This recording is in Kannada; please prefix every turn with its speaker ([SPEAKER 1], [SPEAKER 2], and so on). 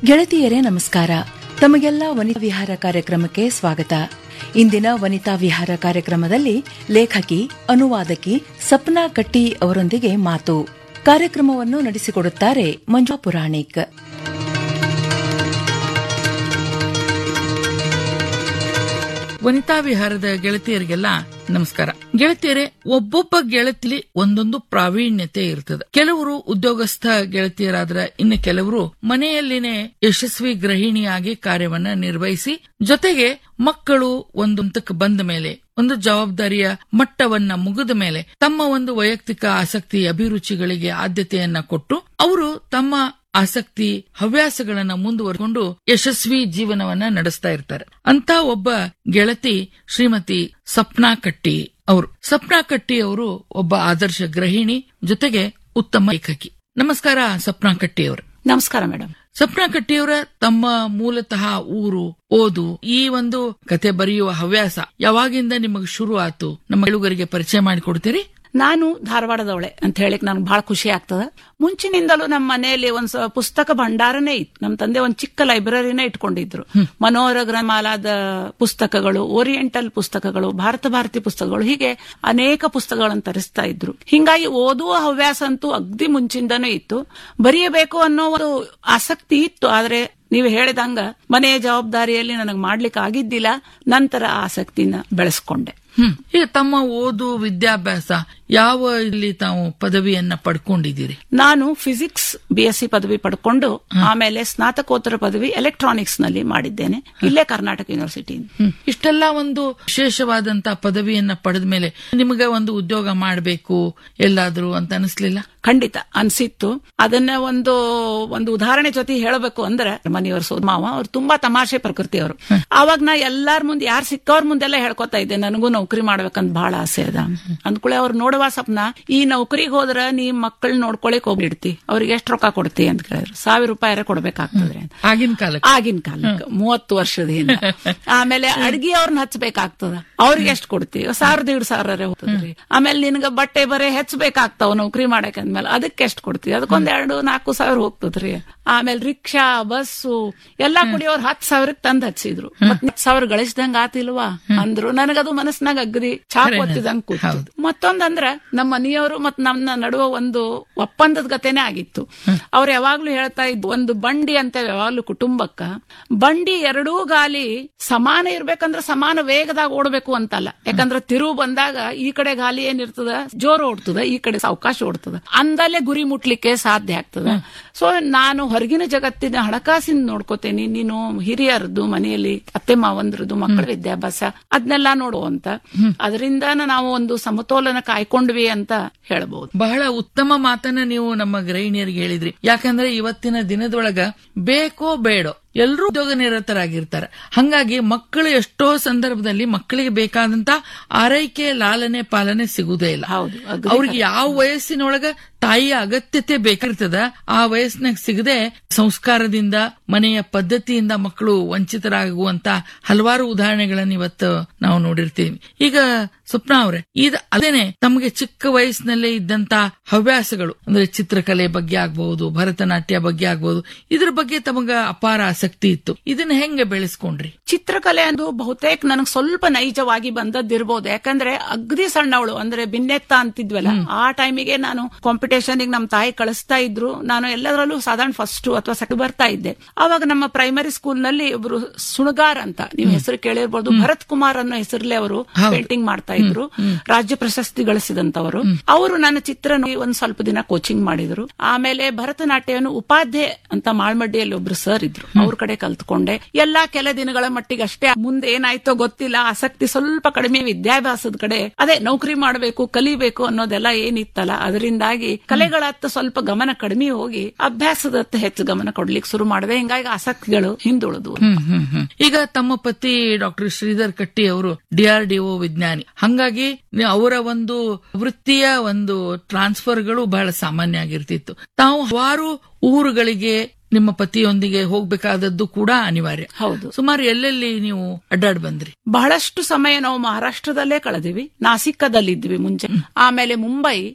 [SPEAKER 1] ಗೆಳತಿಯರೇ ನಮಸ್ಕಾರ ತಮಗೆಲ್ಲ ವನಿತಾ ವಿಹಾರ ಕಾರ್ಯಕ್ರಮಕ್ಕೆ ಸ್ವಾಗತ ಇಂದಿನ ವನಿತಾ ವಿಹಾರ ಕಾರ್ಯಕ್ರಮದಲ್ಲಿ ಲೇಖಕಿ ಅನುವಾದಕಿ ಸಪ್ನಾ ಕಟ್ಟಿ ಅವರೊಂದಿಗೆ ಮಾತು ಕಾರ್ಯಕ್ರಮವನ್ನು ನಡೆಸಿಕೊಡುತ್ತಾರೆ ಮಂಜು ಪುರಾಣಿಕ್
[SPEAKER 2] ವನಿತಾ ವಿಹಾರದ ಗೆಳತಿಯರಿಗೆಲ್ಲ ನಮಸ್ಕಾರ ಗೆಳತಿಯರೇ ಒಬ್ಬೊಬ್ಬ ಗೆಳತಿಲಿ ಒಂದೊಂದು ಪ್ರಾವೀಣ್ಯತೆ ಇರ್ತದೆ ಕೆಲವರು ಉದ್ಯೋಗಸ್ಥ ಗೆಳತಿಯರಾದ್ರ ಇನ್ನು ಕೆಲವರು ಮನೆಯಲ್ಲಿನೇ ಯಶಸ್ವಿ ಗೃಹಿಣಿಯಾಗಿ ಕಾರ್ಯವನ್ನ ನಿರ್ವಹಿಸಿ ಜೊತೆಗೆ ಮಕ್ಕಳು ಒಂದು ಹಂತಕ್ಕೆ ಬಂದ ಮೇಲೆ ಒಂದು ಜವಾಬ್ದಾರಿಯ ಮಟ್ಟವನ್ನ ಮುಗಿದ ಮೇಲೆ ತಮ್ಮ ಒಂದು ವೈಯಕ್ತಿಕ ಆಸಕ್ತಿ ಅಭಿರುಚಿಗಳಿಗೆ ಆದ್ಯತೆಯನ್ನ ಕೊಟ್ಟು ಅವರು ತಮ್ಮ ಆಸಕ್ತಿ ಹವ್ಯಾಸಗಳನ್ನ ಮುಂದುವರೆಕೊಂಡು ಯಶಸ್ವಿ ಜೀವನವನ್ನ ನಡೆಸ್ತಾ ಇರ್ತಾರೆ ಅಂತ ಒಬ್ಬ ಗೆಳತಿ ಶ್ರೀಮತಿ ಸಪ್ನಾ ಕಟ್ಟಿ ಅವರು ಸಪ್ನಾ ಕಟ್ಟಿ ಅವರು ಒಬ್ಬ ಆದರ್ಶ ಗೃಹಿಣಿ ಜೊತೆಗೆ ಉತ್ತಮ ಲೇಖಕಿ ನಮಸ್ಕಾರ ಸಪ್ನಾ ಕಟ್ಟಿ ಅವರು
[SPEAKER 3] ನಮಸ್ಕಾರ ಮೇಡಮ್
[SPEAKER 2] ಸಪ್ನಾ ಕಟ್ಟಿಯವರ ತಮ್ಮ ಮೂಲತಃ ಊರು ಓದು ಈ ಒಂದು ಕತೆ ಬರೆಯುವ ಹವ್ಯಾಸ ಯಾವಾಗಿಂದ ನಿಮಗೆ ಶುರು ಆತು ನಮ್ಮ ಕೇಳುಗರಿಗೆ ಪರಿಚಯ ಮಾಡಿಕೊಡ್ತೀರಿ
[SPEAKER 3] ನಾನು ಧಾರವಾಡದವಳೆ ಅಂತ ಹೇಳಿಕ್ ನನಗೆ ಬಹಳ ಖುಷಿ ಆಗ್ತದ ಮುಂಚಿನಿಂದಲೂ ನಮ್ಮ ಮನೆಯಲ್ಲಿ ಒಂದ್ ಸ- ಪುಸ್ತಕ ಭಂಡಾರನೇ ಇತ್ತು ನಮ್ಮ ತಂದೆ ಒಂದ್ ಚಿಕ್ಕ ಲೈಬ್ರರಿನೇ ಇಟ್ಕೊಂಡಿದ್ರು ಮನೋಹರ ಗ್ರಂಥಮಾಲಾದ ಪುಸ್ತಕಗಳು ಓರಿಯೆಂಟಲ್ ಪುಸ್ತಕಗಳು ಭಾರತ ಭಾರತಿ ಪುಸ್ತಕಗಳು ಹೀಗೆ ಅನೇಕ ಪುಸ್ತಕಗಳನ್ನು ತರಿಸ್ತಾ ಇದ್ರು ಹಿಂಗಾಗಿ ಓದುವ ಹವ್ಯಾಸ ಅಂತೂ ಅಗ್ದಿ ಮುಂಚಿಂದನೂ ಇತ್ತು ಬರೆಯಬೇಕು ಅನ್ನೋ ಒಂದು ಆಸಕ್ತಿ ಇತ್ತು ಆದ್ರೆ ನೀವು ಹೇಳಿದಂಗ ಮನೆಯ ಜವಾಬ್ದಾರಿಯಲ್ಲಿ ನನಗೆ ಮಾಡ್ಲಿಕ್ಕೆ ಆಗಿದ್ದಿಲ್ಲ ನಂತರ ಆ ಆಸಕ್ತಿನ ಬೆಳೆಸ್ಕೊಂಡೆ
[SPEAKER 2] ಹ್ಮ್ ಈಗ ತಮ್ಮ ಓದು ವಿದ್ಯಾಭ್ಯಾಸ ಯಾವ ಇಲ್ಲಿ ತಾವು ಪದವಿಯನ್ನ ಪಡ್ಕೊಂಡಿದ್ದೀರಿ
[SPEAKER 3] ನಾನು ಫಿಸಿಕ್ಸ್ ಬಿ ಎಸ್ ಸಿ ಪದವಿ ಪಡ್ಕೊಂಡು ಆಮೇಲೆ ಸ್ನಾತಕೋತ್ತರ ಪದವಿ ಎಲೆಕ್ಟ್ರಾನಿಕ್ಸ್ ನಲ್ಲಿ ಮಾಡಿದ್ದೇನೆ ಇಲ್ಲೇ ಕರ್ನಾಟಕ ಯೂನಿವರ್ಸಿಟಿ
[SPEAKER 2] ಹ್ಮ್. ಇಷ್ಟೆಲ್ಲ ಒಂದು ವಿಶೇಷವಾದಂತ ಪದವಿಯನ್ನ ಪಡೆದ ಮೇಲೆ ನಿಮಗೆ ಒಂದು ಉದ್ಯೋಗ ಮಾಡಬೇಕು ಎಲ್ಲಾದ್ರೂ ಅಂತ ಅನಿಸ್ಲಿಲ್ಲ
[SPEAKER 3] ಖಂಡಿತ ಅನ್ಸಿತ್ತು ಅದನ್ನ ಒಂದು ಒಂದು ಉದಾಹರಣೆ ಜೊತೆ ಹೇಳಬೇಕು ಅಂದ್ರೆ ಮನೆಯವ್ರ ಸೋದ ಮಾವ ಅವ್ರು ತುಂಬಾ ತಮಾಷೆ ಪ್ರಕೃತಿಯವರು ಅವಾಗ ನಾ ಎಲ್ಲಾರ ಮುಂದೆ ಯಾರು ಸಿಕ್ಕವ್ರ ಮುಂದೆಲ್ಲ ಹೇಳ್ಕೊತಾ ಇದ್ದೆ ನನಗೂ ನೌಕರಿ ಮಾಡ್ಬೇಕಂತ ಬಹಳ ಆಸೆ ಅದ ಅಂದ್ಕೊಳ್ಳಿ ಅವ್ರು ನೋಡುವ ಸಪ್ನ ಈ ನೌಕರಿಗೆ ಹೋದ್ರ ನೀ ಮಕ್ಕಳು ನೋಡ್ಕೊಳಕ್ ಹೋಗ್ಬಿಡ್ತಿ ಅವ್ರಿಗೆ ಎಷ್ಟು ರೊಕ್ಕ ಕೊಡ್ತಿ ಅಂತ ಕೇಳಿದ್ರು ಸಾವಿರ ರೂಪಾಯಿ ಕೊಡ್ಬೇಕಾಗ್ತದ್ರಿ ಅಂತ
[SPEAKER 2] ಆಗಿನ ಕಾಲಕ್ಕೆ
[SPEAKER 3] ಆಗಿನ ಕಾಲಕ್ಕೆ ಮೂವತ್ತು ವರ್ಷದ ಹಿಂದೆ ಆಮೇಲೆ ಅಡ್ಗಿ ಅವ್ರನ್ನ ಹಚ್ಬೇಕಾಗ್ತದ ಅವ್ರಿಗೆ ಎಷ್ಟು ಕೊಡ್ತೀವಿ ಸಾವಿರದ ಎರಡು ಸಾವಿರ ಹೋಗ್ತದ್ರಿ ಆಮೇಲೆ ನಿನ್ಗ ಬಟ್ಟೆ ಬರೆ ಹೆಚ್ಚಬೇಕಾಗ್ತಾವ ನೌಕರಿ ಮಾಡಕ್ ಅಂದ್ಮೇಲೆ ಅದಕ್ಕೆ ಎಷ್ಟು ಕೊಡ್ತೀವಿ ಅದಕ್ಕೊಂದ್ ಎರಡು ನಾಲ್ಕು ಸಾವಿರ ಹೋಗ್ತದ್ರಿ ಆಮೇಲೆ ರಿಕ್ಷಾ ಬಸ್ಸು ಎಲ್ಲಾ ಕುಡಿ ಅವ್ರು ಹತ್ತು ಸಾವಿರಕ್ಕೆ ತಂದ್ ಹಚ್ಚಿದ್ರು ಮತ್ ಹತ್ತು ಸಾವಿರ ಗಳಿಸ್ದಂಗ ಆತಿಲ್ವಾ ಅಂದ್ರು ನನಗದು ಮನಸ್ನಾಗ ಅಗ್ದಿ ಚಾಕ್ ಒತ್ತಿದಂಗ್ ಕೂತು ಮತ್ತೊಂದಂದ್ರ ನಮ್ಮ ಮನೆಯವರು ಮತ್ ನಮ್ಮ ನಡುವ ಒಂದು ಒಪ್ಪಂದದ ಗತೆನೆ ಆಗಿತ್ತು ಅವ್ರು ಯಾವಾಗ್ಲೂ ಹೇಳ್ತಾ ಇದ್ದು ಒಂದು ಬಂಡಿ ಅಂತ ಯಾವಾಗ್ಲೂ ಕುಟುಂಬಕ್ಕ ಬಂಡಿ ಎರಡೂ ಗಾಲಿ ಸಮಾನ ಇರ್ಬೇಕಂದ್ರ ಸಮಾನ ವೇಗದಾಗ ಓಡ್ಬೇಕು ಅಂತಲ್ಲ ಯಾಕಂದ್ರ ತಿರುವು ಬಂದಾಗ ಈ ಕಡೆ ಗಾಲಿ ಏನಿರ್ತದ ಜೋರು ಓಡ್ತದ ಈ ಕಡೆ ಸಾವಕಾಶ ಓಡ್ತದ ಅಂದಲ್ಲೇ ಗುರಿ ಮುಟ್ಲಿಕ್ಕೆ ಸಾಧ್ಯ ಆಗ್ತದ ಸೊ ನಾನು ಹೊರಗಿನ ಜಗತ್ತಿನ ಹಣಕಾಸಿನ ನೋಡ್ಕೋತೇನೆ ನೀನು ಹಿರಿಯರದ್ದು ಮನೆಯಲ್ಲಿ ಅತ್ತೆ ಮಾವಂದ್ರದ್ದು ಮಕ್ಕಳ ವಿದ್ಯಾಭ್ಯಾಸ ಅದನ್ನೆಲ್ಲ ನೋಡು ಅಂತ ಅದರಿಂದ ನಾವು ಒಂದು ಸಮತೋಲನ ಕಾಯ್ಕೊಂಡ್ವಿ ಅಂತ ಹೇಳ್ಬಹುದು
[SPEAKER 2] ಬಹಳ ಉತ್ತಮ ಮಾತನ್ನ ನೀವು ನಮ್ಮ ಗೃಹಿಣಿಯರಿಗೆ ಹೇಳಿದ್ರಿ ಯಾಕಂದ್ರೆ ಇವತ್ತಿನ ದಿನದೊಳಗ ಬೇಕೋ ಬೇಡೋ ಎಲ್ಲರೂ ಉದ್ಯೋಗ ನಿರತರಾಗಿರ್ತಾರೆ ಹಂಗಾಗಿ ಮಕ್ಕಳು ಎಷ್ಟೋ ಸಂದರ್ಭದಲ್ಲಿ ಮಕ್ಕಳಿಗೆ ಬೇಕಾದಂತ ಆರೈಕೆ ಲಾಲನೆ ಪಾಲನೆ ಸಿಗುವುದೇ ಇಲ್ಲ
[SPEAKER 3] ಹೌದು, ಅಗ್ದಿ
[SPEAKER 2] ಅವ್ರಿಗೆ ಯಾವ ವಯಸ್ಸಿನೊಳಗ ತಾಯಿಯ ಅಗತ್ಯತೆ ಬೇಕಿರ್ತದ ಆ ವಯಸ್ಸಿನಾಗ ಸಿಗದೆ ಸಂಸ್ಕಾರದಿಂದ ಮನೆಯ ಪದ್ಧತಿಯಿಂದ ಮಕ್ಕಳು ವಂಚಿತರಾಗುವಂತ ಹಲವಾರು ಉದಾಹರಣೆಗಳನ್ನ ಇವತ್ತು ನಾವು ನೋಡಿರ್ತೀವಿ ಈಗ ಸ್ವಪ್ನ ಅವ್ರೆ ಇದು ಅದೇನೆ ತಮಗೆ ಚಿಕ್ಕ ವಯಸ್ಸಿನಲ್ಲೇ ಇದ್ದಂತ ಹವ್ಯಾಸಗಳು ಅಂದ್ರೆ ಚಿತ್ರಕಲೆ ಬಗ್ಗೆ ಆಗ್ಬಹುದು ಭರತನಾಟ್ಯ ಬಗ್ಗೆ ಆಗ್ಬಹುದು ಇದ್ರ ಬಗ್ಗೆ ತಮಗ ಅಪಾರ ಆಸಕ್ತಿ ಇತ್ತು ಇದನ್ನ ಹೆಂಗೆ ಬೆಳೆಸ್ಕೊಂಡ್ರಿ
[SPEAKER 3] ಚಿತ್ರಕಲೆ ಅಂದು ಬಹುತೇಕ ನನಗೆ ಸ್ವಲ್ಪ ನೈಜವಾಗಿ ಬಂದದ್ದಿರ್ಬೋದು ಯಾಕಂದ್ರೆ ಅಗ್ದಿ ಸಣ್ಣವಳು ಅಂದ್ರೆ ಬಿನ್ನೆತ್ತ ಅಂತಿದ್ವಲ್ಲ ಆ ಟೈಮಿಗೆ ನಾನು ಕಾಂಪಿಟೇಷನ್ ನಮ್ ತಾಯಿ ಕಳಿಸ್ತಾ ಇದ್ರು ನಾನು ಎಲ್ಲದರಲ್ಲೂ ಸಾಧಾರಣ ಫಸ್ಟ್ ಅಥವಾ ಸೆಕೆಂಡ್ ಬರ್ತಾ ಇದ್ದೆ ಅವಾಗ ನಮ್ಮ ಪ್ರೈಮರಿ ಸ್ಕೂಲ್ ನಲ್ಲಿ ಒಬ್ರು ಸುಣಗಾರ್ ಅಂತ ನೀವು ಹೆಸರು ಕೇಳಿರ್ಬೋದು ಭರತ್ ಕುಮಾರ್ ಅನ್ನೋ ಹೆಸರಲ್ಲೇ ಅವರು ಪೇಂಟಿಂಗ್ ಮಾಡ್ತಾ ಇದ್ರು ರಾಜ್ಯ ಪ್ರಶಸ್ತಿ ಗಳಿಸಿದಂತವರು ಅವರು ನನ್ನ ಚಿತ್ರ ನೋಡಿ ಒಂದ್ ಸ್ವಲ್ಪ ದಿನ ಕೋಚಿಂಗ್ ಮಾಡಿದ್ರು ಆಮೇಲೆ ಭರತನಾಟ್ಯವನ್ನು ಉಪಾಧ್ಯಾಯ ಅಂತ ಮಾಳ್ಮಡ್ಡಿಯಲ್ಲಿ ಒಬ್ರು ಸರ್ ಇದ್ರು ಅವ್ರ ಕಡೆ ಕಲ್ತ್ಕೊಂಡೆ ಎಲ್ಲಾ ಕೆಲ ದಿನಗಳ ಮಟ್ಟಿಗೆ ಅಷ್ಟೇ ಮುಂದೆ ಏನಾಯ್ತೋ ಗೊತ್ತಿಲ್ಲ ಆಸಕ್ತಿ ಸ್ವಲ್ಪ ಕಡಿಮೆ ವಿದ್ಯಾಭ್ಯಾಸದ ಕಡೆ ಅದೇ ನೌಕರಿ ಮಾಡಬೇಕು ಕಲಿಬೇಕು ಅನ್ನೋದೆಲ್ಲ ಏನಿತ್ತಲ್ಲ ಅದರಿಂದಾಗಿ ಕಲೆಗಳತ್ತ ಸ್ವಲ್ಪ ಗಮನ ಕಡಿಮೆ ಹೋಗಿ ಅಭ್ಯಾಸದತ್ತ ಹೆಚ್ಚು ಗಮನ ಕೊಡ್ಲಿಕ್ಕೆ ಶುರು ಮಾಡಿದೆ ಹಿಂಗಾಗಿ ಆಸಕ್ತಿಗಳು ಹಿಂದುಳಿದು
[SPEAKER 2] ಹ್ಮ್ ಹ್ಮ್ ಹ್ಮ್ ಈಗ ತಮ್ಮ ಪತಿ ಡಾಕ್ಟರ್ ಶ್ರೀಧರ್ ಕಟ್ಟಿ ಅವರು ಡಿಆರ್ಡಿಒ ವಿಜ್ಞಾನಿ ಹಂಗಾಗಿ ನೀವು ಅವರ ಒಂದು ವೃತ್ತಿಯ ಒಂದು ಟ್ರಾನ್ಸ್ಫರ್ಗಳು ಬಹಳ ಸಾಮಾನ್ಯ ಆಗಿರ್ತಿತ್ತು ತಾವು ಹಲವಾರು ಊರುಗಳಿಗೆ ನಿಮ್ಮ ಪತಿಯೊಂದಿಗೆ ಹೋಗ್ಬೇಕಾದದ್ದು ಕೂಡ ಅನಿವಾರ್ಯ
[SPEAKER 3] ಹೌದು
[SPEAKER 2] ಸುಮಾರು ಎಲ್ಲೆಲ್ಲಿ ನೀವು ಅಡ್ಡಾಡ್ ಬಂದ್ರಿ
[SPEAKER 3] ಬಹಳಷ್ಟು ಸಮಯ ನಾವು ಮಹಾರಾಷ್ಟ್ರದಲ್ಲೇ ಕಳೆದಿವಿ ನಾಸಿಕದಲ್ಲಿದ್ವಿ ಮುಂಚೆ ಆಮೇಲೆ ಮುಂಬೈ